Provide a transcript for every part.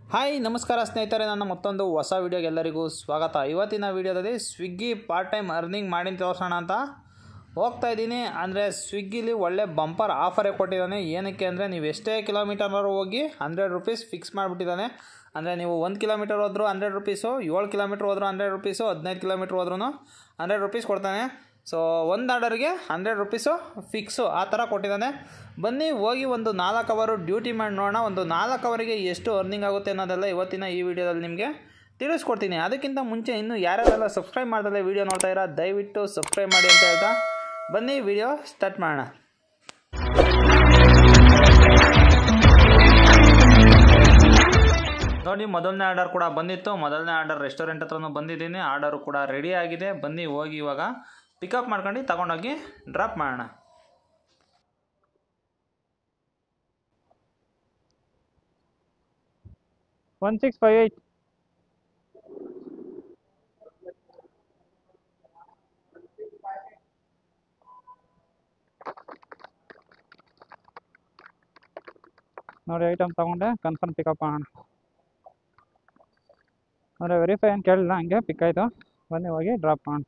hi ನಮಸ್ಕಾರ ಸ್ನೇಹಿತರೆ ನನ್ನ ಮತ್ತೊಂದು ಹೊಸ ವಿಡಿಯೋಗೆ ಎಲ್ಲರಿಗೂ ಸ್ವಾಗತ ಇವತ್ತಿನ ವಿಡಿಯೋದಲ್ಲಿ ಸ್ವಿಗ್ಗಿ ಪಾರ್ಟ್ ಟೈಮ್ ಅರ್ನಿಂಗ್ ಮಾಡಿ ತೋರಿಸೋಣ ಅಂತ ಹೋಗ್ತಾ ಇದ್ದೀನಿ ಅಂದರೆ ಸ್ವಿಗ್ಗಿಲಿ ಒಳ್ಳೆ ಬಂಪರ್ ಆಫರೇ ಕೊಟ್ಟಿದ್ದಾನೆ ಏನಕ್ಕೆ ಅಂದರೆ ನೀವು ಎಷ್ಟೇ ಕಿಲೋಮೀಟರ್ನವರು ಹೋಗಿ ಹಂಡ್ರೆಡ್ ರುಪೀಸ್ ಫಿಕ್ಸ್ ಮಾಡಿಬಿಟ್ಟಿದ್ದಾನೆ ಅಂದರೆ ನೀವು ಒಂದು ಕಿಲೋಮೀಟರ್ ಹೋದರೂ ಹಂಡ್ರೆಡ್ ರುಪೀಸು ಏಳು ಕಿಲೋಮೀಟ್ರ್ ಹೋದರೂ ಹಂಡ್ರೆಡ್ ರುಪೀಸು ಹದಿನೈದು ಕಿಲೋಮೀಟ್ರ್ ಹೋದ್ರೂ ಹಂಡ್ರೆಡ್ ರುಪೀಸ್ ಕೊಡ್ತಾನೆ ಸೊ ಒಂದು ಆರ್ಡರ್ಗೆ ಹಂಡ್ರೆಡ್ ರುಪೀಸು ಫಿಕ್ಸು ಆ ಥರ ಕೊಟ್ಟಿದ್ದಾನೆ ಬನ್ನಿ ಹೋಗಿ ಒಂದು ನಾಲ್ಕು ಅವರು ಡ್ಯೂಟಿ ಮಾಡಿ ನೋಡೋಣ ಒಂದು ನಾಲ್ಕು ಅವರಿಗೆ ಎಷ್ಟು ಅರ್ನಿಂಗ್ ಆಗುತ್ತೆ ಅನ್ನೋದೆಲ್ಲ ಇವತ್ತಿನ ಈ ವಿಡಿಯೋದಲ್ಲಿ ನಿಮಗೆ ತಿಳಿಸ್ಕೊಡ್ತೀನಿ ಅದಕ್ಕಿಂತ ಮುಂಚೆ ಇನ್ನೂ ಯಾರ್ಯಾರೆಲ್ಲ ಸಬ್ಸ್ಕ್ರೈಬ್ ಮಾಡ್ದಲ್ಲೇ ವಿಡಿಯೋ ನೋಡ್ತಾ ಇರೋ ದಯವಿಟ್ಟು ಸಬ್ಸ್ಕ್ರೈಬ್ ಮಾಡಿ ಅಂತ ಹೇಳ್ತಾ ಬನ್ನಿ ವಿಡಿಯೋ ಸ್ಟಾರ್ಟ್ ಮಾಡೋಣ ನೋಡಿ ಮೊದಲನೇ ಆರ್ಡರ್ ಕೂಡ ಬಂದಿತ್ತು ಮೊದಲನೇ ಆರ್ಡರ್ ರೆಸ್ಟೋರೆಂಟ್ ಹತ್ರನೂ ಬಂದಿದ್ದೀನಿ ಆರ್ಡರು ಕೂಡ ರೆಡಿ ಆಗಿದೆ ಬನ್ನಿ ಹೋಗಿ ಇವಾಗ ಪಿಕಪ್ ಮಾಡ್ಕೊಂಡು ತಗೊಂಡೋಗಿ ಡ್ರಾಪ್ ಮಾಡೋಣ ಒನ್ ಸಿಕ್ಸ್ ಫೈವ್ ಏಯ್ಟ್ ನೋಡಿ ಐಟಮ್ ತಗೊಂಡೆ ಕನ್ಫರ್ಮ್ ಪಿಕಪ್ ಮಾಡೋಣ ಅಂದರೆ ವೆರಿಫೈ ಏನು ಕೇಳಿಲ್ಲ ಹಂಗೆ ಪಿಕ್ ಆಯಿತು ಬನ್ನಿ ಹೋಗಿ ಡ್ರಾಪ್ ಮಾಡೋಣ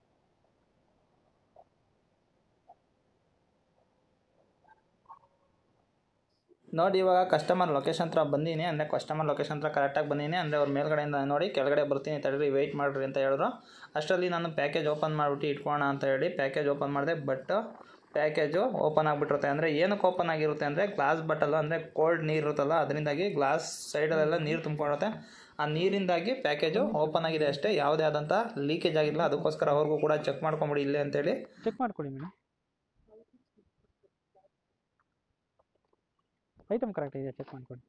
ನೋಡಿ ಇವಾಗ ಕಸ್ಟಮರ್ ಲೊಕೇಶನ್ ಹತ್ರ ಬಂದೀನಿ ಅಂದರೆ ಕಸ್ಟಮರ್ ಲೊಕೇಶನ್ ಹತ್ರ ಕರೆಕ್ಟಾಗಿ ಬಂದೀನಿ ಅಂದರೆ ಅವ್ರ ಮೇಲ್ಗಡೆಯಿಂದ ನೋಡಿ ಕೆಳಗಡೆ ಬರ್ತೀನಿ ತಡೀರಿ ವೆಯ್ಟ್ ಮಾಡಿರಿ ಅಂತ ಹೇಳಿದ್ರು ಅಷ್ಟರಲ್ಲಿ ನಾನು ಪ್ಯಾಕೇಜ್ ಓಪನ್ ಮಾಡಿಬಿಟ್ಟು ಇಟ್ಕೋಣ ಅಂತ ಹೇಳಿ ಪ್ಯಾಕೇಜ್ ಓಪನ್ ಮಾಡಿದೆ ಬಟ್ ಪ್ಯಾಕೇಜು ಓಪನ್ ಆಗಿಬಿಟ್ಟಿರುತ್ತೆ ಅಂದರೆ ಏನಕ್ಕೆ ಓಪನ್ ಆಗಿರುತ್ತೆ ಅಂದರೆ ಗ್ಲಾಸ್ ಬಟ್ಟಲ್ಲ ಅಂದರೆ ಕೋಲ್ಡ್ ನೀರು ಇರುತ್ತಲ್ಲ ಅದರಿಂದಾಗಿ ಗ್ಲಾಸ್ ಸೈಡಲ್ಲೆಲ್ಲ ನೀರು ತುಂಬಿಕೊಳ್ಳುತ್ತೆ ಆ ನೀರಿಂದಾಗಿ ಪ್ಯಾಕೇಜು ಓಪನ್ ಆಗಿದೆ ಅಷ್ಟೇ ಯಾವುದೇ ಆದಂಥ ಲೀಕೇಜ್ ಆಗಿಲ್ಲ ಅದಕ್ಕೋಸ್ಕರ ಅವ್ರಿಗೂ ಕೂಡ ಚೆಕ್ ಮಾಡ್ಕೊಂಬಿಡಿ ಇಲ್ಲೇ ಅಂತೇಳಿ ಚೆಕ್ ಮಾಡ್ಕೊಳ್ಳಿ ಮೇಡಮ್ ಐಟಮ್ ಕರೆಕ್ಟ್ ಇದೆ ಚೆಕ್ ಮಾಡ್ಕೊಳ್ಳಿ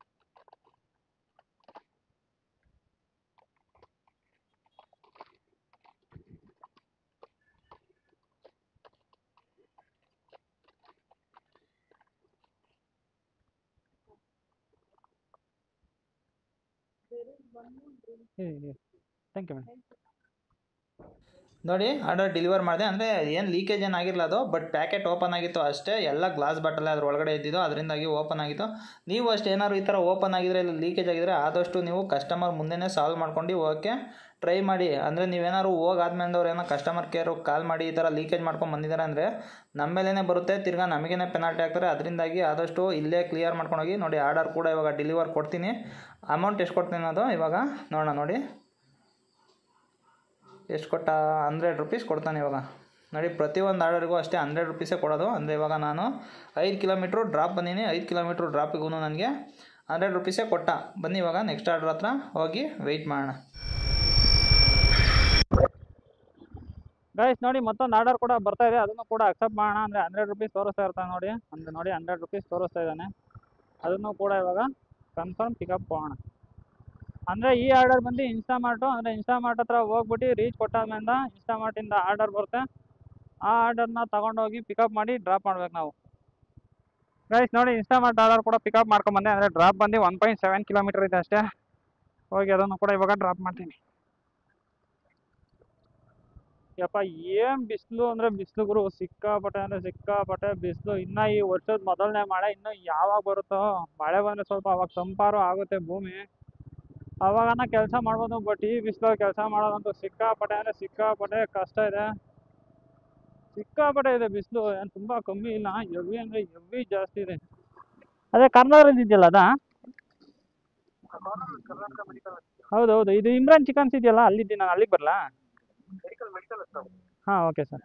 ಇದೆ ಇದೆ ಥ್ಯಾಂಕ್ ಯು ಮೇಡಮ್ ನೋಡಿ ಆರ್ಡರ್ ಡೆಲಿವರ್ ಮಾಡಿದೆ ಅಂದರೆ ಏನು ಲೀಕೇಜ್ ಏನು ಆಗಿರಲ್ಲ ಅದು ಬಟ್ ಪ್ಯಾಕೆಟ್ ಓಪನ್ ಆಗಿತ್ತು ಅಷ್ಟೇ ಎಲ್ಲ ಗ್ಲಾಸ್ ಬಾಟಲ್ ಅದ್ರ ಒಳಗಡೆ ಇದ್ದಿದ್ದು ಅದರಿಂದಾಗಿ ಓಪನ್ ಆಗಿತ್ತು ನೀವು ಅಷ್ಟೇ ಏನಾದ್ರು ಈ ಥರ ಓಪನ್ ಆಗಿದ್ರೆ ಇಲ್ಲ ಲೀಕೇಜ್ ಆಗಿದ್ರೆ ಆದಷ್ಟು ನೀವು ಕಸ್ಟಮರ್ ಮುಂದೆನೇ ಸಾಲ್ವ್ ಮಾಡ್ಕೊಂಡು ಹೋಗೋಕ್ಕೆ ಟ್ರೈ ಮಾಡಿ ಅಂದರೆ ನೀವೇನಾದ್ರು ಹೋಗಾದ್ಮೇಲೆ ಅವ್ರು ಏನೋ ಕಸ್ಟಮರ್ ಕೇರು ಕಾಲ್ ಮಾಡಿ ಈ ಥರ ಲೀಕೇಜ್ ಮಾಡ್ಕೊಂಡು ಬಂದಿದ್ದಾರೆ ಅಂದರೆ ನಮ್ಮ ಮೇಲೇ ಬರುತ್ತೆ ತಿರ್ಗಾ ನಮಗೇನೆ ಪೆನಾಲ್ಟಿ ಆಗ್ತಾರೆ ಅದರಿಂದಾಗಿ ಆದಷ್ಟು ಇಲ್ಲೇ ಕ್ಲಿಯರ್ ಮಾಡ್ಕೊಂಡೋಗಿ ನೋಡಿ ಆರ್ಡರ್ ಕೂಡ ಇವಾಗ ಡೆಲಿವರ್ ಕೊಡ್ತೀನಿ ಅಮೌಂಟ್ ಎಷ್ಟು ಕೊಡ್ತೀನಿ ಅನ್ನೋದು ಇವಾಗ ನೋಡೋಣ ನೋಡಿ ಎಷ್ಟು ಕೊಟ್ಟ ಹಂಡ್ರೆಡ್ ರುಪೀಸ್ ಕೊಡ್ತಾನೆ ಇವಾಗ ನೋಡಿ ಪ್ರತಿಯೊಂದು ಆರ್ಡರ್ಗೂ ಅಷ್ಟೇ ಹಂಡ್ರೆಡ್ ರುಪೀಸೇ ಕೊಡೋದು ಅಂದರೆ ಇವಾಗ ನಾನು ಐದು ಕಿಲೋಮೀಟ್ರು ಡ್ರಾಪ್ ಬಂದೀನಿ ಐದು ಕಿಲೋಮೀಟ್ರ್ ಡ್ರಾಪಿಗೂ ನನಗೆ ಹಂಡ್ರೆಡ್ ರುಪೀಸೇ ಕೊಟ್ಟ ಬನ್ನಿ ಇವಾಗ ನೆಕ್ಸ್ಟ್ ಆರ್ಡರ್ ಹತ್ರ ಹೋಗಿ ವೆಯ್ಟ್ ಮಾಡೋಣ ಗೈಸ್ ನೋಡಿ ಮತ್ತೊಂದು ಆರ್ಡರ್ ಕೂಡ ಬರ್ತಾ ಇದೆ ಅದನ್ನು ಕೂಡ ಅಕ್ಸೆಪ್ಟ್ ಮಾಡೋಣ ಅಂದರೆ ಹಂಡ್ರೆಡ್ ರುಪೀಸ್ ತೋರಿಸ್ತಾ ಇರ್ತಾನೆ ನೋಡಿ ಅಂದರೆ ನೋಡಿ ಹಂಡ್ರೆಡ್ ರುಪೀಸ್ ತೋರಿಸ್ತಾ ಇದ್ದಾನೆ ಅದನ್ನು ಕೂಡ ಇವಾಗ ಕನ್ಫರ್ಮ್ ಪಿಕಪ್ ಹೋಗೋಣ ಅಂದರೆ ಈ ಆರ್ಡರ್ ಬಂದು ಇನ್ಸ್ಟಾಮಾರ್ಟು ಅಂದರೆ ಇನ್ಸ್ಟಾಮಾರ್ಟ್ ಹತ್ರ ಹೋಗ್ಬಿಟ್ಟು ರೀಚ್ ಕೊಟ್ಟಾದ್ಮೇಲೆ ಇನ್ಸ್ಟಾಮಾರ್ಟಿಂದ ಆರ್ಡರ್ ಬರುತ್ತೆ ಆ ಆರ್ಡರ್ನ ತಗೊಂಡೋಗಿ ಪಿಕಪ್ ಮಾಡಿ ಡ್ರಾಪ್ ಮಾಡ್ಬೇಕು ನಾವು ಗೈಸ್ ನೋಡಿ ಇನ್ಸ್ಟಾಮಾರ್ಟ್ ಆರ್ಡರ್ ಕೂಡ ಪಿಕಪ್ ಮಾಡ್ಕೊಂಬಂದೆ ಅಂದರೆ ಡ್ರಾಪ್ ಬಂದು ಒನ್ ಪಾಯಿಂಟ್ ಸೆವೆನ್ ಕಿಲೋಮೀಟರ್ ಇದೆ ಅಷ್ಟೇ ಹೋಗಿ ಅದನ್ನು ಕೂಡ ಇವಾಗ ಡ್ರಾಪ್ ಮಾಡ್ತೀನಿ ಯಪ್ಪ ಏನ್ ಬಿಸಿಲು ಅಂದ್ರೆ ಬಿಸಿಲು ಗುರು ಸಿಕ್ಕಾಪಟ್ಟೆ ಅಂದ್ರೆ ಸಿಕ್ಕಾಪಟ್ಟೆ ಬಿಸಿಲು ಇನ್ನ ಈ ವರ್ಷದ ಮೊದಲನೇ ಮಳೆ ಇನ್ನು ಯಾವಾಗ ಬರುತ್ತೋ ಮಳೆ ಬಂದ್ರೆ ಸ್ವಲ್ಪ ಅವಾಗ ತಂಪಾರು ಆಗುತ್ತೆ ಭೂಮಿ ಅವಾಗನ ಕೆಲಸ ಮಾಡ್ಬೋದು ಬಟ್ ಈ ಬಿಸಿಲು ಕೆಲಸ ಮಾಡೋದಂತೂ ಸಿಕ್ಕಾಪಟ್ಟೆ ಅಂದ್ರೆ ಸಿಕ್ಕಾಪಟ್ಟೆ ಕಷ್ಟ ಇದೆ ಸಿಕ್ಕಾಪಟ್ಟೆ ಇದೆ ಬಿಸಿಲು ಏನು ತುಂಬಾ ಕಮ್ಮಿ ಇಲ್ಲ ಹೆವಿ ಅಂದ್ರೆ ಹೆವಿ ಜಾಸ್ತಿ ಇದೆ ಅದೇ ಕರ್ನಾಟಕದಲ್ಲಿ ಇದೆಯಲ್ಲ ಅದಾ ಹೌದೌದು ಇದು ಇಮ್ರಾನ್ ಚಿಕನ್ಸ್ ಇದೆಯಲ್ಲ ಅಲ್ಲಿದ್ದೀನಿ ನಾನು ಅಲ್ಲಿಗೆ ಬರಲಾ ಹಾಂ ಓಕೆ ಸರ್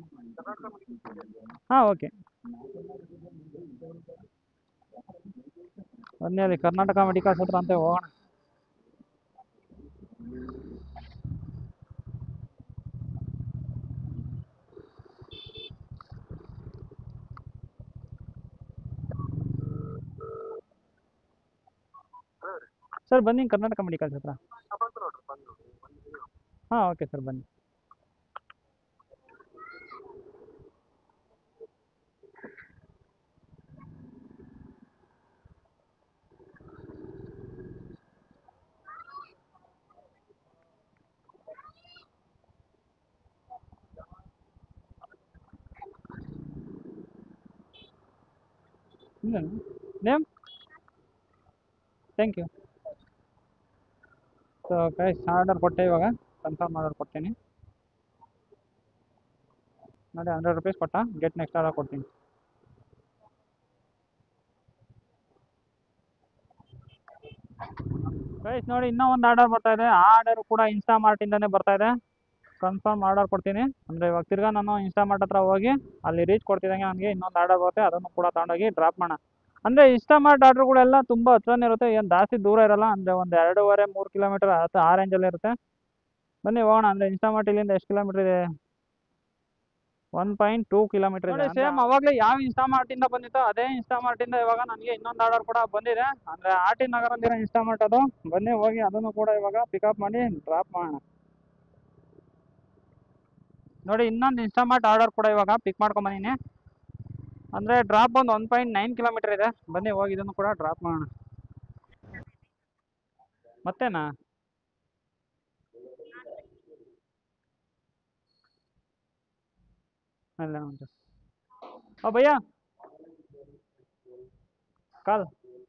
ಹಾಂ ಓಕೆ ಬನ್ನಿ ಅಲ್ಲಿ ಕರ್ನಾಟಕ ಮೆಡಿಕಲ್ಸ್ ಹತ್ರ ಅಂತ ಹೋಗೋಣ ಸರ್ ಬನ್ನಿ ಕರ್ನಾಟಕ ಮೆಡಿಕಲ್ಸ್ ಹತ್ರ ಹಾಂ ಓಕೆ ಸರ್ ಬನ್ನಿ name thank you so guys order ಕೊಟ್ಟೆ ಇವಾಗ ಕನ್ಫರ್ಮ್ ಆರ್ಡರ್ ಕೊಡ್ತೀನಿ ನೋಡಿ ಹಂಡ್ರೆಡ್ ರುಪೀಸ್ ಕೊಟ್ಟ ಗೆಟ್ ನೆಕ್ಸ್ಟ್ ಆರ್ಡರ್ ಕೊಡ್ತೀನಿ ಗೈಸ್ ನೋಡಿ ಇನ್ನೂ ಒಂದು ಆರ್ಡರ್ ಬರ್ತಾ ಇದೆ ಆ ಆರ್ಡರ್ ಕೂಡ ಇನ್ಸ್ಟಾಮಾರ್ಟಿಂದನೇ ಬರ್ತಾ ಇದೆ ಕನ್ಫರ್ಮ್ ಆರ್ಡರ್ ಕೊಡ್ತೀನಿ ಅಂದರೆ ಇವಾಗ ತಿರ್ಗಾ ನಾನು ಇನ್ಸ್ಟಾಮಾರ್ಟ್ ಹತ್ರ ಹೋಗಿ ಅಲ್ಲಿ ರೀಚ್ ಕೊಡ್ತಿದ್ದಂಗೆ ನನಗೆ ಇನ್ನೊಂದು ಆರ್ಡರ್ ಬರುತ್ತೆ ಅದನ್ನು ಕೂಡ ತಗೊಂಡೋಗಿ ಡ್ರಾಪ್ ಮಾಡೋಣ ಅಂದರೆ ಇನ್ಸ್ಟಾಮಾರ್ಟ್ ಆರ್ಡ್ರುಗಳೆಲ್ಲ ತುಂಬ ಹತ್ರನೇ ಇರುತ್ತೆ ಏನು ಜಾಸ್ತಿ ದೂರ ಇರಲ್ಲ ಅಂದರೆ ಒಂದು ಎರಡೂವರೆ ಮೂರು ಕಿಲೋಮೀಟರ್ ಅಥವಾ ಆ ರೇಂಜಲ್ಲೇ ಇರುತ್ತೆ ಬನ್ನಿ ಹೋಗೋಣ ಅಂದರೆ ಇನ್ಸ್ಟಾಮಾರ್ಟ್ ಇಲ್ಲಿಂದ ಎಷ್ಟು ಕಿಲೋಮೀಟರ್ ಇದೆ ಒನ್ ಪಾಯಿಂಟ್ ಟೂ ಕಿಲೋಮೀಟರ್ ಇದೆ ಸೇಮ್ ಅವಾಗಲೇ ಯಾವ ಇನ್ಸ್ಟಾಮಾರ್ಟ್ ಇಂದ ಬಂದಿತ್ತೋ ಅದೇ ಇನ್ಸ್ಟಾಮಾರ್ಟ್ ಇಂದ ಇವಾಗ ನನಗೆ ಇನ್ನೊಂದು ಆರ್ಡರ್ ಕೂಡ ಬಂದಿದೆ ಅಂದ್ರೆ ಆರ್ ಟಿ ನಗರಲ್ಲಿರೋ ಇನ್ಸ್ಟಾಮಾರ್ಟ್ ಅದು ಬನ್ನಿ ಹೋಗಿ ಅದನ್ನು ಕೂಡ ಇವಾಗ ಪಿಕಪ್ ಮಾಡಿ ಡ್ರಾಪ್ ಮಾಡೋಣ ನೋಡಿ ಇನ್ನೊಂದು ಇನ್ಸ್ಟಾಮಾರ್ಟ್ ಆರ್ಡರ್ ಕೂಡ ಇವಾಗ ಪಿಕ್ ಮಾಡ್ಕೊಂಬಂದಿನಿ ಅಂದ್ರೆ ಡ್ರಾಪ್ ಒಂದು ಒನ್ ಪಾಯಿಂಟ್ ನೈನ್ ಕಿಲೋಮೀಟರ್ ಇದೆ ಬನ್ನಿ ಹೋಗಿ ಇದನ್ನು ಕೂಡ ಡ್ರಾಪ್ ಮಾಡೋಣ ಮತ್ತೇನಾ ಅಲ್ಲ ಉಂಟು ಓ ಭಯ್ಯ ಕಾಲ್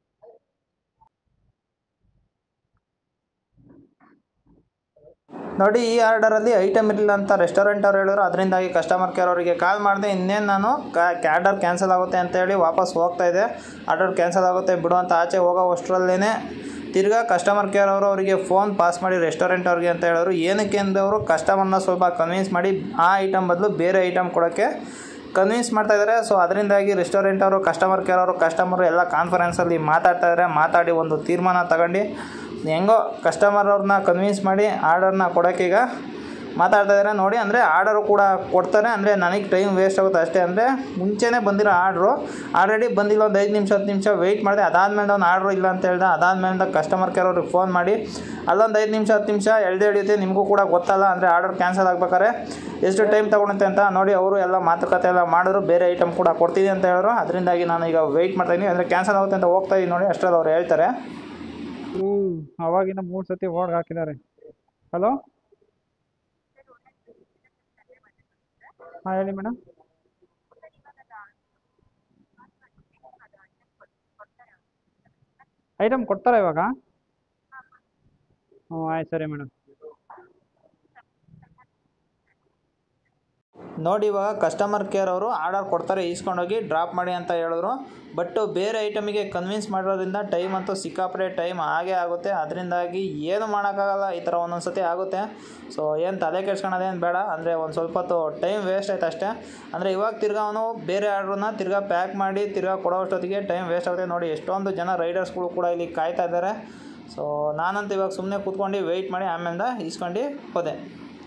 ನೋಡಿ ಈ ಆರ್ಡರಲ್ಲಿ ಐಟಮ್ ಇರಲಿಲ್ಲ ಅಂತ ರೆಸ್ಟೋರೆಂಟ್ ಅವ್ರು ಹೇಳಿದ್ರು ಅದರಿಂದಾಗಿ ಕಸ್ಟಮರ್ ಕೇರ್ ಅವರಿಗೆ ಕಾಲ್ ಮಾಡಿದೆ ಇನ್ನೇನು ನಾನು ಆರ್ಡರ್ ಕ್ಯಾನ್ಸಲ್ ಆಗುತ್ತೆ ಅಂತ ಹೇಳಿ ವಾಪಸ್ ಹೋಗ್ತಾ ಇದೆ ಆರ್ಡರ್ ಕ್ಯಾನ್ಸಲ್ ಆಗುತ್ತೆ ಬಿಡು ಅಂತ ಆಚೆ ಹೋಗೋ ಅಷ್ಟರಲ್ಲೇ ತಿರ್ಗಾ ಕಸ್ಟಮರ್ ಕೇರ್ ಅವರು ಅವರಿಗೆ ಫೋನ್ ಪಾಸ್ ಮಾಡಿ ರೆಸ್ಟೋರೆಂಟ್ ಅವ್ರಿಗೆ ಅಂತ ಹೇಳಿದ್ರು ಏನಕ್ಕೆ ಅಂದರೆ ಅವರು ಕಸ್ಟಮರ್ನ ಸ್ವಲ್ಪ ಕನ್ವಿನ್ಸ್ ಮಾಡಿ ಆ ಐಟಮ್ ಬದಲು ಬೇರೆ ಐಟಮ್ ಕೊಡೋಕ್ಕೆ ಕನ್ವಿನ್ಸ್ ಮಾಡ್ತಾ ಇದ್ದಾರೆ ಸೊ ಅದರಿಂದಾಗಿ ರೆಸ್ಟೋರೆಂಟ್ ಅವರು ಕಸ್ಟಮರ್ ಕೇರ್ ಅವರು ಕಸ್ಟಮರ್ ಎಲ್ಲ ಕಾನ್ಫರೆನ್ಸಲ್ಲಿ ಮಾತಾಡ್ತಾ ಇದ್ದಾರೆ ಮಾತಾಡಿ ಒಂದು ತೀರ್ಮಾನ ತಗೊಂಡು ಹೆಂಗೋ ಕಸ್ಟಮರ್ ಅವ್ರನ್ನ ಕನ್ವಿನ್ಸ್ ಮಾಡಿ ಆರ್ಡರ್ನ ಕೊಡೋಕ್ಕೀಗ ಮಾತಾಡ್ತಾ ಇದ್ದಾರೆ ನೋಡಿ ಅಂದರೆ ಆರ್ಡರು ಕೂಡ ಕೊಡ್ತಾರೆ ಅಂದರೆ ನನಗೆ ಟೈಮ್ ವೇಸ್ಟ್ ಆಗುತ್ತೆ ಅಷ್ಟೇ ಅಂದರೆ ಮುಂಚೆನೇ ಬಂದಿರೋ ಆರ್ಡ್ರು ಆಲ್ರೆಡಿ ಬಂದಿಲ್ಲ ಒಂದು ಐದು ನಿಮಿಷ ಹತ್ತು ನಿಮಿಷ ವೆಯ್ಟ್ ಮಾಡಿದೆ ಅದಾದಮೇಲೆ ಒಂದು ಆರ್ಡ್ರು ಇಲ್ಲ ಅಂತ ಹೇಳ್ದೆ ಅದಾದಮೇಲೆ ಕಸ್ಟಮರ್ ಕೇರ್ ಅವ್ರಿಗೆ ಫೋನ್ ಮಾಡಿ ಅಲ್ಲೊಂದು ಐದು ನಿಮಿಷ ಹತ್ತು ನಿಮಿಷ ಎಳ್ದು ಹಿಡಿಯುತ್ತೆ ನಿಮಗೂ ಕೂಡ ಗೊತ್ತಲ್ಲ ಅಂದರೆ ಆರ್ಡರ್ ಕ್ಯಾನ್ಸಲ್ ಆಗ್ಬೇಕಾದ್ರೆ ಎಷ್ಟು ಟೈಮ್ ತೊಗೊಳುತ್ತೆ ಅಂತ ನೋಡಿ ಅವರು ಎಲ್ಲ ಮಾತುಕತೆ ಎಲ್ಲ ಮಾಡಿದ್ರು ಬೇರೆ ಐಟಮ್ ಕೂಡ ಕೊಡ್ತೀನಿ ಅಂತ ಹೇಳಿದ್ರು ಅದರಿಂದಾಗಿ ನಾನು ಈಗ ವೆಯ್ಟ್ ಮಾಡ್ತಾಯಿದ್ದೀನಿ ಅಂದರೆ ಕ್ಯಾನ್ಸಲ್ ಆಗುತ್ತೆ ಅಂತ ಹೋಗ್ತಾ ಇದ್ದೀನಿ ನೋಡಿ ಅಷ್ಟರಲ್ಲಿ ಅವ್ರು ಹೇಳ್ತಾರೆ ಹ್ಞೂ ಅವಾಗಿಂದ ಮೂರು ಸತಿ ಓಡ್ಗೆ ಹಾಕಿದ್ದಾರೆ ಹಲೋ ಹಾಂ ಹೇಳಿ ಮೇಡಮ್ ಐಟಮ್ ಕೊಡ್ತಾರಾ ಇವಾಗ ಹ್ಞೂ ಆಯ್ತು ಸರಿ ಮೇಡಮ್ ನೋಡಿ ಇವಾಗ ಕಸ್ಟಮರ್ ಕೇರ್ ಅವರು ಆರ್ಡರ್ ಕೊಡ್ತಾರೆ ಈಸ್ಕೊಂಡೋಗಿ ಡ್ರಾಪ್ ಮಾಡಿ ಅಂತ ಹೇಳಿದ್ರು ಬಟ್ ಬೇರೆ ಐಟಮಿಗೆ ಕನ್ವಿನ್ಸ್ ಮಾಡಿರೋದ್ರಿಂದ ಟೈಮ್ ಅಂತೂ ಸಿಕ್ಕಾಪಟ್ಟೆ ಟೈಮ್ ಆಗೇ ಆಗುತ್ತೆ ಅದರಿಂದಾಗಿ ಏನು ಮಾಡೋಕ್ಕಾಗಲ್ಲ ಈ ಥರ ಒಂದೊಂದು ಸತಿ ಆಗುತ್ತೆ ಸೊ ಏನು ತಲೆ ಕೆಡ್ಸ್ಕೊಳೋದೇನು ಬೇಡ ಅಂದರೆ ಒಂದು ಸ್ವಲ್ಪ ಹೊತ್ತು ಟೈಮ್ ವೇಸ್ಟ್ ಆಯ್ತು ಅಷ್ಟೇ ಅಂದರೆ ಇವಾಗ ತಿರ್ಗಾ ಅವನು ಬೇರೆ ಆರ್ಡ್ರನ್ನ ತಿರ್ಗಾ ಪ್ಯಾಕ್ ಮಾಡಿ ತಿರ್ಗಾ ಕೊಡೋ ಅಷ್ಟೊತ್ತಿಗೆ ಟೈಮ್ ವೇಸ್ಟ್ ಆಗುತ್ತೆ ನೋಡಿ ಎಷ್ಟೊಂದು ಜನ ರೈಡರ್ಸ್ಗಳು ಕೂಡ ಇಲ್ಲಿ ಕಾಯ್ತಾ ಇದ್ದಾರೆ ಸೊ ನಾನಂತೂ ಇವಾಗ ಸುಮ್ಮನೆ ಕೂತ್ಕೊಂಡು ವೆಯ್ಟ್ ಮಾಡಿ ಆಮೇಲೆ ಈಸ್ಕೊಂಡು ಹೋದೆ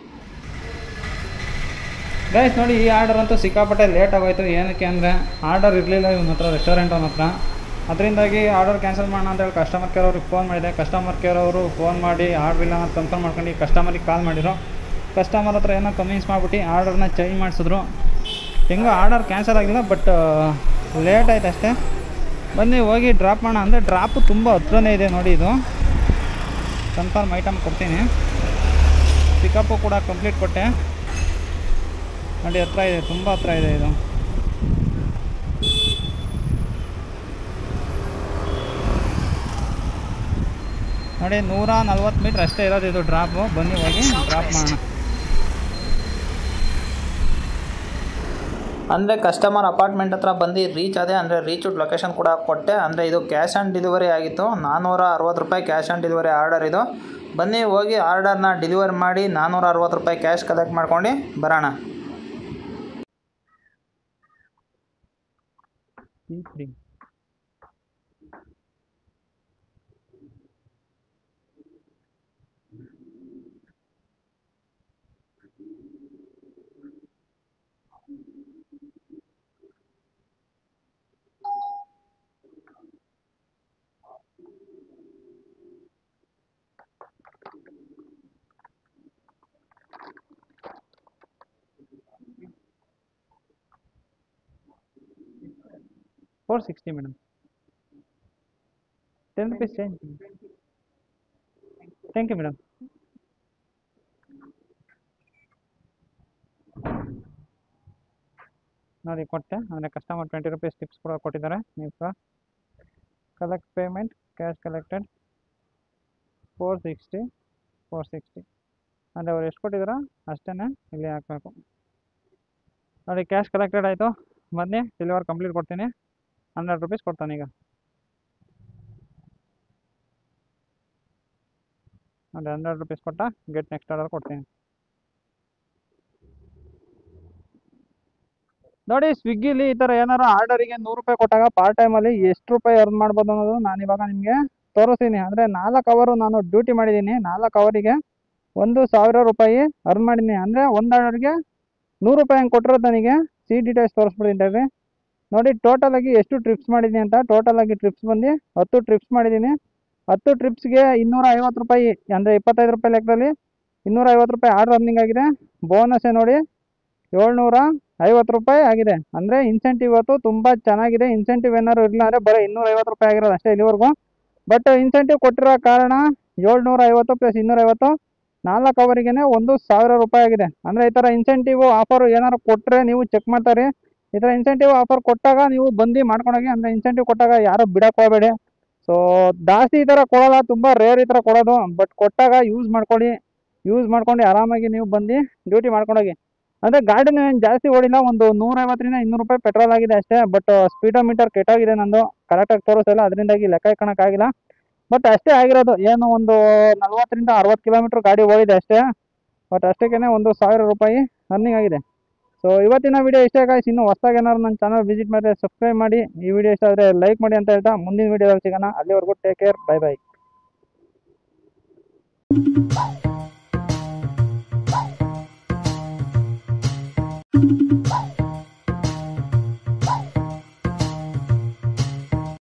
ಗೈಸ್ ನೋಡಿ ಈ ಆರ್ಡರ್ ಅಂತೂ ಸಿಕ್ಕಾಪಟ್ಟೆ ಲೇಟ್ ಆಗೋಯ್ತು ಏನಕ್ಕೆ ಅಂದರೆ ಆರ್ಡರ್ ಇರಲಿಲ್ಲ ಇವನ ಹತ್ರ ರೆಸ್ಟೋರೆಂಟ್ ಅವನ ಹತ್ರ ಅದರಿಂದಾಗಿ ಆರ್ಡರ್ ಕ್ಯಾನ್ಸಲ್ ಮಾಡೋಣ ಅಂತೇಳಿ ಕಸ್ಟಮರ್ ಕೇರ್ ಅವ್ರಿಗೆ ಫೋನ್ ಮಾಡಿದೆ ಕಸ್ಟಮರ್ ಕೇರ್ ಅವರು ಫೋನ್ ಮಾಡಿ ಆರ್ಡ್ರ್ ಇಲ್ಲ ಅಂತ ಕನ್ಫರ್ಮ್ ಮಾಡ್ಕೊಂಡು ಕಸ್ಟಮರಿಗೆ ಕಾಲ್ ಮಾಡಿದ್ರು ಕಸ್ಟಮರ್ ಹತ್ರ ಏನೋ ಕನ್ವಿನ್ಸ್ ಮಾಡಿಬಿಟ್ಟು ಆರ್ಡರ್ನ ಚೇಂಜ್ ಮಾಡಿಸಿದ್ರು ಹೆಂಗೋ ಆರ್ಡರ್ ಕ್ಯಾನ್ಸಲ್ ಆಗಿಲ್ಲ ಬಟ್ ಲೇಟ್ ಆಯ್ತು ಅಷ್ಟೇ ಬನ್ನಿ ಹೋಗಿ ಡ್ರಾಪ್ ಮಾಡೋಣ ಅಂದರೆ ಡ್ರಾಪು ತುಂಬ ಹತ್ರನೇ ಇದೆ ನೋಡಿ ಇದು ಕನ್ಫರ್ಮ್ ಐಟಮ್ ಕೊಡ್ತೀನಿ ಪಿಕಪ್ಪು ಕೂಡ ಕಂಪ್ಲೀಟ್ ಕೊಟ್ಟೆ ನೋಡಿ ಹತ್ರ ಇದೆ ತುಂಬ ಹತ್ರ ಇದೆ ಇದು ನೋಡಿ ನೂರ ನಲ್ವತ್ತು ಮೀಟ್ರ್ ಅಷ್ಟೇ ಇರೋದು ಇದು ಡ್ರಾಪು ಬನ್ನಿ ಹೋಗಿ ಡ್ರಾಪ್ ಮಾಡೋಣ ಅಂದರೆ ಕಸ್ಟಮರ್ ಅಪಾರ್ಟ್ಮೆಂಟ್ ಹತ್ರ ಬಂದು ರೀಚ್ ಆದೆ ಅಂದರೆ ರೀಚ್ ಲೊಕೇಶನ್ ಕೂಡ ಕೊಟ್ಟೆ ಅಂದರೆ ಇದು ಕ್ಯಾಶ್ ಆನ್ ಡೆಲಿವರಿ ಆಗಿತ್ತು ನಾನ್ನೂರ ಅರವತ್ತು ರೂಪಾಯಿ ಕ್ಯಾಶ್ ಆನ್ ಡೆಲಿವರಿ ಆರ್ಡರ್ ಇದು ಬನ್ನಿ ಹೋಗಿ ಆರ್ಡರ್ನ ಡೆಲಿವರಿ ಮಾಡಿ ನಾನ್ನೂರ ಅರವತ್ತು ರೂಪಾಯಿ ಕ್ಯಾಶ್ ಕಲೆಕ್ಟ್ ಮಾಡ್ಕೊಂಡು ಬರೋಣ four sixty madam ten rupees change thank you madam ನೋಡಿ ಕೊಟ್ಟೆ ಅಂದರೆ ಕಸ್ಟಮರ್ ಟ್ವೆಂಟಿ ರುಪೀಸ್ ಟಿಪ್ಸ್ ಕೂಡ ಕೊಟ್ಟಿದ್ದಾರೆ ನೀವು ಕೂಡ collect payment cash collected four sixty four sixty ಅಂದರೆ ಅವ್ರು ಎಷ್ಟು ಕೊಟ್ಟಿದ್ದಾರೋ ಅಷ್ಟೇ ಇಲ್ಲಿ ಹಾಕಬೇಕು ನೋಡಿ ಕ್ಯಾಶ್ ಕಲೆಕ್ಟೆಡ್ ಆಯಿತು ಬನ್ನಿ ಡೆಲಿವರ್ ಕಂಪ್ಲೀಟ್ ಕೊಡ್ತೀನಿ ಹಂಡ್ರೆಡ್ ರುಪೀಸ್ ಕೊಡ್ತಾನೆ ಈಗ ನೋಡಿ ಹಂಡ್ರೆಡ್ ರುಪೀಸ್ ಕೊಟ್ಟ ಗೆಟ್ ನೆಕ್ಸ್ಟ್ ಆರ್ಡರ್ ಕೊಡ್ತೀನಿ ನೋಡಿ ಸ್ವಿಗ್ಗಿಲಿ ಈ ಥರ ಏನಾರು ಆರ್ಡರಿಗೆ ನೂರು ರೂಪಾಯಿ ಕೊಟ್ಟಾಗ ಪಾರ್ಟ್ ಟೈಮಲ್ಲಿ ಎಷ್ಟು ರೂಪಾಯಿ ಅರ್ನ್ ಮಾಡ್ಬೋದು ಅನ್ನೋದು ನಾನು ಇವಾಗ ನಿಮಗೆ ತೋರಿಸ್ತೀನಿ ಅಂದರೆ ನಾಲ್ಕು ಅವರು ನಾನು ಡ್ಯೂಟಿ ಮಾಡಿದ್ದೀನಿ ನಾಲ್ಕು ಅವರಿಗೆ ಒಂದು ಸಾವಿರ ರೂಪಾಯಿ ಅರ್ನ್ ಮಾಡಿದ್ದೀನಿ ಅಂದರೆ ಒಂದು ಆರ್ಡರ್ಗೆ ನೂರು ರೂಪಾಯಿ ಹಂಗೆ ಕೊಟ್ಟಿರೋದು ನನಗೆ ಸಿ ಡೀಟೇಲ್ಸ್ ತೋರಿಸ್ಬಿಡ್ತೀನಿ ತಡ್ರಿ ನೋಡಿ ಟೋಟಲ್ ಆಗಿ ಎಷ್ಟು ಟ್ರಿಪ್ಸ್ ಮಾಡಿದ್ದೀನಿ ಅಂತ ಟೋಟಲ್ ಆಗಿ ಟ್ರಿಪ್ಸ್ ಬಂದು ಹತ್ತು ಟ್ರಿಪ್ಸ್ ಮಾಡಿದ್ದೀನಿ ಹತ್ತು ಟ್ರಿಪ್ಸ್ಗೆ ಇನ್ನೂರ ಐವತ್ತು ರೂಪಾಯಿ ಅಂದರೆ ಇಪ್ಪತ್ತೈದು ರೂಪಾಯಿ ಲೆಕ್ಕದಲ್ಲಿ ಇನ್ನೂರ ಐವತ್ತು ರೂಪಾಯಿ ಆರ್ಡರ್ ರನ್ನಿಂಗ್ ಆಗಿದೆ ಬೋನಸ್ಸೇ ನೋಡಿ ಏಳ್ನೂರ ಐವತ್ತು ರೂಪಾಯಿ ಆಗಿದೆ ಅಂದರೆ ಇನ್ಸೆಂಟಿವ್ ಇವತ್ತು ತುಂಬ ಚೆನ್ನಾಗಿದೆ ಇನ್ಸೆಂಟಿವ್ ಏನಾದ್ರು ಇಲ್ಲ ಅಂದರೆ ಬರೀ ಇನ್ನೂರ ಐವತ್ತು ರೂಪಾಯಿ ಆಗಿರೋದು ಅಷ್ಟೇ ಇಲ್ಲಿವರೆಗೂ ಬಟ್ ಇನ್ಸೆಂಟಿವ್ ಕೊಟ್ಟಿರೋ ಕಾರಣ ಏಳ್ನೂರ ಐವತ್ತು ಪ್ಲಸ್ ಇನ್ನೂರ ಐವತ್ತು ನಾಲ್ಕು ಅವರಿಗೇ ಒಂದು ಸಾವಿರ ರೂಪಾಯಿ ಆಗಿದೆ ಅಂದರೆ ಈ ಥರ ಇನ್ಸೆಂಟಿವ್ ಆಫರ್ ಏನಾದ್ರು ಕೊಟ್ಟರೆ ನೀವು ಚೆಕ್ ಮಾಡ್ತಾರೆ ಈ ಥರ ಇನ್ಸೆಂಟಿವ್ ಆಫರ್ ಕೊಟ್ಟಾಗ ನೀವು ಬಂದು ಮಾಡ್ಕೊಂಡೋಗಿ ಅಂದರೆ ಇನ್ಸೆಂಟಿವ್ ಕೊಟ್ಟಾಗ ಯಾರು ಬಿಡಕ್ಕೆ ಹೋಗಬೇಡಿ ಸೊ ಜಾಸ್ತಿ ಈ ಥರ ಕೊಡೋಲ್ಲ ತುಂಬ ರೇರ್ ಈ ಥರ ಕೊಡೋದು ಬಟ್ ಕೊಟ್ಟಾಗ ಯೂಸ್ ಮಾಡ್ಕೊಳ್ಳಿ ಯೂಸ್ ಮಾಡ್ಕೊಂಡು ಆರಾಮಾಗಿ ನೀವು ಬಂದು ಡ್ಯೂಟಿ ಮಾಡ್ಕೊಂಡೋಗಿ ಅಂದರೆ ಗಾಡಿನೂ ಏನು ಜಾಸ್ತಿ ಓಡಿಲ್ಲ ಒಂದು ನೂರೈವತ್ತರಿಂದ ಇನ್ನೂರು ರೂಪಾಯಿ ಪೆಟ್ರೋಲ್ ಆಗಿದೆ ಅಷ್ಟೇ ಬಟ್ ಸ್ಪೀಡೋಮೀಟರ್ ಕೆಟ್ಟೋಗಿದೆ ನಂದು ಕರೆಕ್ಟಾಗಿ ತೋರಿಸಲ್ಲ ಅದರಿಂದಾಗಿ ಲೆಕ್ಕ ಇಕ್ಕೊಳಕ್ಕಾಗಿಲ್ಲ ಬಟ್ ಅಷ್ಟೇ ಆಗಿರೋದು ಏನು ಒಂದು ನಲ್ವತ್ತರಿಂದ ಅರವತ್ತು ಕಿಲೋಮೀಟ್ರ್ ಗಾಡಿ ಹೋಗಿದೆ ಅಷ್ಟೇ ಬಟ್ ಅಷ್ಟಕ್ಕೇ ಒಂದು ಸಾವಿರ ರೂಪಾಯಿ ರನ್ನಿಂಗ್ ಆಗಿದೆ ಸೊ ಇವತ್ತಿನ ವಿಡಿಯೋ ಇಷ್ಟ ಗಾಯ್ಸ್ ಇನ್ನು ಹೊಸ್ದಾಗಿ ಏನಾದ್ರು ನನ್ನ ಚಾನಲ್ ವಿಸಿಟ್ ಮಾಡಿದ್ರೆ ಸಬ್ಸ್ಕ್ರೈಬ್ ಮಾಡಿ ಈ ವಿಡಿಯೋ ಇಷ್ಟ ಆದರೆ ಲೈಕ್ ಮಾಡಿ ಅಂತ ಹೇಳ್ತಾ ಮುಂದಿನ ವಿಡಿಯೋದಲ್ಲಿ ಸಿಗೋಣ ಅಲ್ಲಿವರೆಗೂ ಟೇಕ್ ಕೇರ್ ಬೈ ಬೈ